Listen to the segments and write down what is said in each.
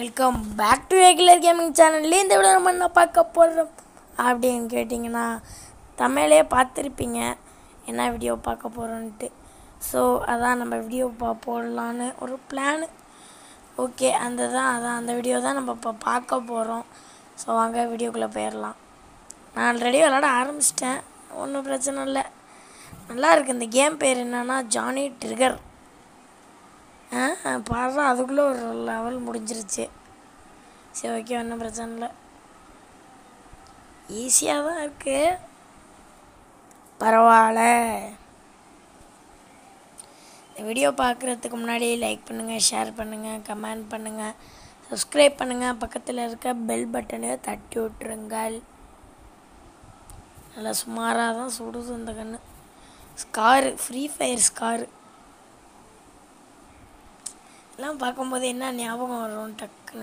welcome back to regular gaming சேனல்ல இந்த விட நம்ம என்ன பார்க்க போகிறோம் அப்படின்னு கேட்டிங்கன்னா தமிழே பார்த்துருப்பீங்க என்ன வீடியோ பார்க்க போகிறோன்ட்டு ஸோ அதான் நம்ம வீடியோ பா போடலான்னு ஒரு பிளானு ஓகே அந்த தான் அதான் அந்த வீடியோ தான் நம்ம இப்போ பார்க்க போகிறோம் ஸோ வாங்க வீடியோக்குள்ளே போயிடலாம் நான் ஆல்ரெடி விளாட ஆரம்பிச்சிட்டேன் ஒன்றும் பிரச்சனை இல்லை நல்லா இருக்கு இந்த கேம் பேர் என்னன்னா ஜானி ட்ரிகர் ஆ பாடுறா அதுக்குள்ளே ஒரு லெவல் முடிஞ்சிருச்சு சரி ஓகே ஒன்றும் பிரச்சனை இல்லை ஈஸியாக தான் இருக்கு பரவாயில்ல இந்த வீடியோ பார்க்குறதுக்கு முன்னாடி லைக் பண்ணுங்கள் ஷேர் பண்ணுங்கள் கமெண்ட் பண்ணுங்கள் சப்ஸ்கிரைப் பண்ணுங்கள் பக்கத்தில் இருக்க பெல் பட்டனை தட்டி விட்டுருங்கள் நல்லா சுமாராக தான் சுடுது இந்த கண்ணு ஸ்காரு ஃப்ரீ ஃபயர் ஸ்காரு எல்லாம் பார்க்கும்போது என்ன ஞாபகம் வரும் டக்குன்னு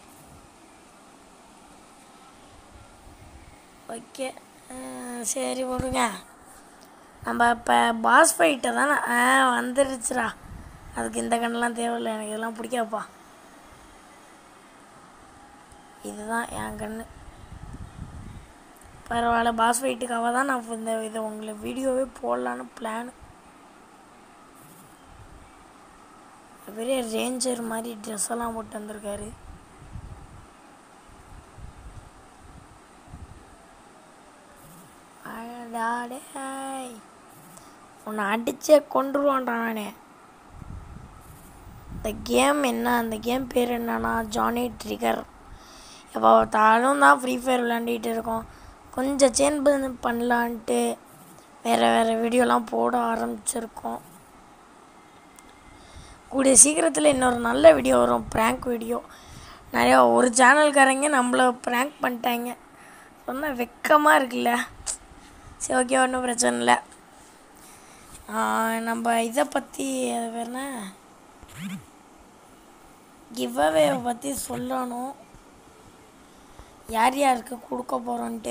ஓகே சரி விடுங்க நம்ம இப்போ பாஸ் ஃபைட்டை தானே ஆ வந்துருச்சுடா அதுக்கு இந்த கண்ணெலாம் தேவையில்லை எனக்கு இதெல்லாம் பிடிக்காப்பா இதுதான் என் கண்ணு பரவாயில்ல பாஸ் ஃபைட்டுக்காக தான் நான் இந்த இதை உங்களுக்கு வீடியோவே போடலான்னு பிளான் பெரிய ரேஞ்சர் மாதிரி ட்ரெஸ் எல்லாம் போட்டு வந்திருக்காரு அடடே உன்னை அடிச்சே கொண்டுருவான்டா நானே இந்த கேம் என்ன அந்த கேம் பேர் என்னன்னா ஜானி ட்ரிகர் எப்போ பார்த்தாலும் தான் ஃப்ரீ ஃபயர் விளாண்டிட்டு இருக்கோம் கொஞ்சம் சேஞ்ச் பண்ணலான்ட்டு வேறு வேறு வீடியோலாம் போட ஆரம்பிச்சிருக்கோம் கூடிய சீக்கிரத்தில் இன்னொரு நல்ல வீடியோ வரும் ப்ராங்க் வீடியோ நிறையா ஒரு சேனல்காரங்க நம்மளை ப்ராங்க் பண்ணிட்டாங்க சொன்னால் வெக்கமாக இருக்குல்ல சரி ஓகே ஒன்றும் பிரச்சனை இல்லை நம்ம இதை பற்றி அது பேர் என்ன கிவ்அவே பற்றி சொல்லணும் யார் யாருக்கு கொடுக்க போகிறோன்ட்டு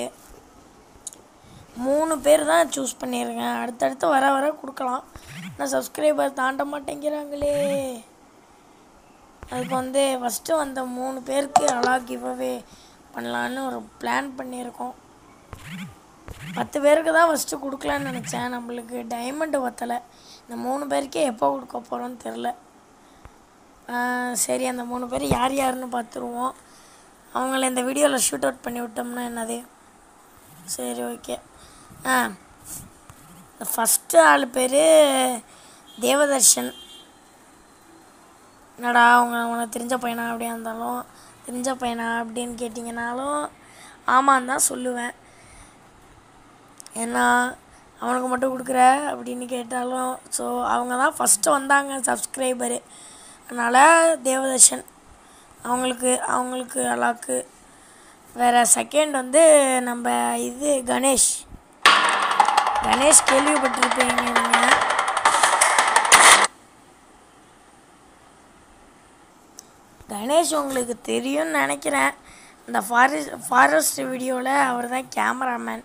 மூணு பேர் தான் சூஸ் பண்ணியிருக்கேன் அடுத்தடுத்து வர வர கொடுக்கலாம் ஆனால் சப்ஸ்கிரைபர் தாண்ட மாட்டேங்கிறாங்களே அதுக்கு வந்து ஃபஸ்ட்டு வந்த மூணு பேருக்கு அழகா கிவ்அவே பண்ணலான்னு ஒரு பிளான் பண்ணியிருக்கோம் பத்து பேருக்கு தான் ஃபஸ்ட்டு கொடுக்கலான்னு நினச்சேன் நம்மளுக்கு டைமண்டு பத்தலை இந்த மூணு பேருக்கே எப்போ கொடுக்க போகிறோன்னு தெரில சரி அந்த மூணு பேர் யார் யாருன்னு பார்த்துருவோம் அவங்கள இந்த வீடியோவில் ஷூட் அவுட் பண்ணி விட்டோம்னா என்னது சரி ஓகே ஆ ஃபஸ்ட்டு ஆள் பேர் தேவதர்ஷன் என்னடா அவங்க உனக்கு தெரிஞ்ச பையனா அப்படியா இருந்தாலும் தெரிஞ்ச பையனா அப்படின்னு கேட்டிங்கனாலும் ஆமான்னு தான் சொல்லுவேன் ஏன்னா அவனுக்கு மட்டும் கொடுக்குற அப்படின்னு கேட்டாலும் ஸோ அவங்க தான் ஃபஸ்ட்டு வந்தாங்க சப்ஸ்கிரைபரு அதனால் தேவதர்ஷன் அவங்களுக்கு அவங்களுக்கு அலாக்கு வேறு செகண்ட் வந்து நம்ம இது கணேஷ் கணேஷ் கேள்விப்பட்டிருப்பீங்க நீங்கள் கணேஷ் உங்களுக்கு தெரியும்னு நினைக்கிறேன் இந்த ஃபாரஸ்ட் ஃபாரஸ்ட் வீடியோவில் அவர் தான் கேமராமேன்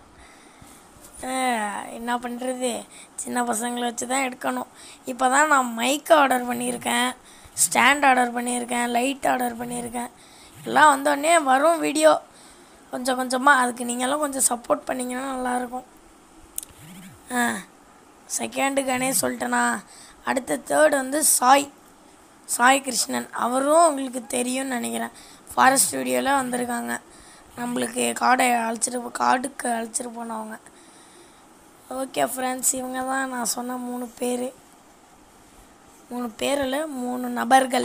என்ன பண்ணுறது சின்ன பசங்களை வச்சு தான் எடுக்கணும் இப்போ தான் நான் மைக் ஆர்டர் பண்ணியிருக்கேன் ஸ்டாண்ட் ஆர்டர் பண்ணியிருக்கேன் லைட் ஆர்டர் பண்ணியிருக்கேன் எல்லாம் வந்தோடனே வரும் வீடியோ கொஞ்சம் கொஞ்சமாக அதுக்கு நீங்களும் கொஞ்சம் சப்போர்ட் பண்ணிங்கன்னா நல்லாயிருக்கும் ஆ செகண்டு கணேஷ் சொல்லிட்டேனா அடுத்த தேர்ட் வந்து சாய் சாய் கிருஷ்ணன் அவரும் உங்களுக்கு தெரியும்னு நினைக்கிறேன் ஃபாரஸ்ட் வீடியோவில் வந்திருக்காங்க நம்மளுக்கு காடை அழைச்சிட்டு காடுக்கு அழைச்சிட்டு போனவங்க ஓகே ஃப்ரெண்ட்ஸ் இவங்க தான் நான் சொன்ன மூணு பேர் மூணு பேரில் மூணு நபர்கள்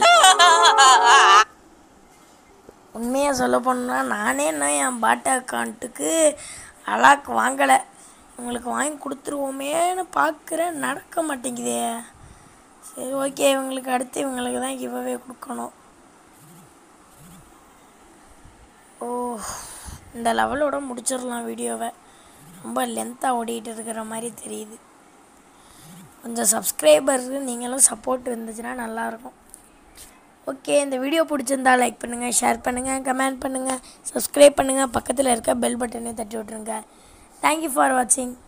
உண்மையாக சொல்ல போனோம்னா நானே இன்னும் என் பாட்டா அக்கௌண்ட்டுக்கு அலாக் வாங்கலை உங்களுக்கு வாங்கி கொடுத்துருவோமேன்னு பார்க்குறேன் நடக்க மாட்டேங்குதே சரி ஓகே இவங்களுக்கு அடுத்து இவங்களுக்கு தான் கிவ்அவே கொடுக்கணும் ஓ இந்த லெவலோட முடிச்சிடலாம் வீடியோவை ரொம்ப லென்த்தாக ஓடிட்டு இருக்கிற மாதிரி தெரியுது கொஞ்சம் சப்ஸ்கிரைபருக்கு நீங்களும் சப்போர்ட் இருந்துச்சுன்னா நல்லாயிருக்கும் ஓகே இந்த வீடியோ பிடிச்சிருந்தா லைக் பண்ணுங்கள் ஷேர் பண்ணுங்கள் கமெண்ட் பண்ணுங்கள் சப்ஸ்கிரைப் பண்ணுங்கள் பக்கத்தில் இருக்க பெல் பட்டனையும் தட்டி விட்ருங்க தேங்க்யூ ஃபார் வாட்சிங்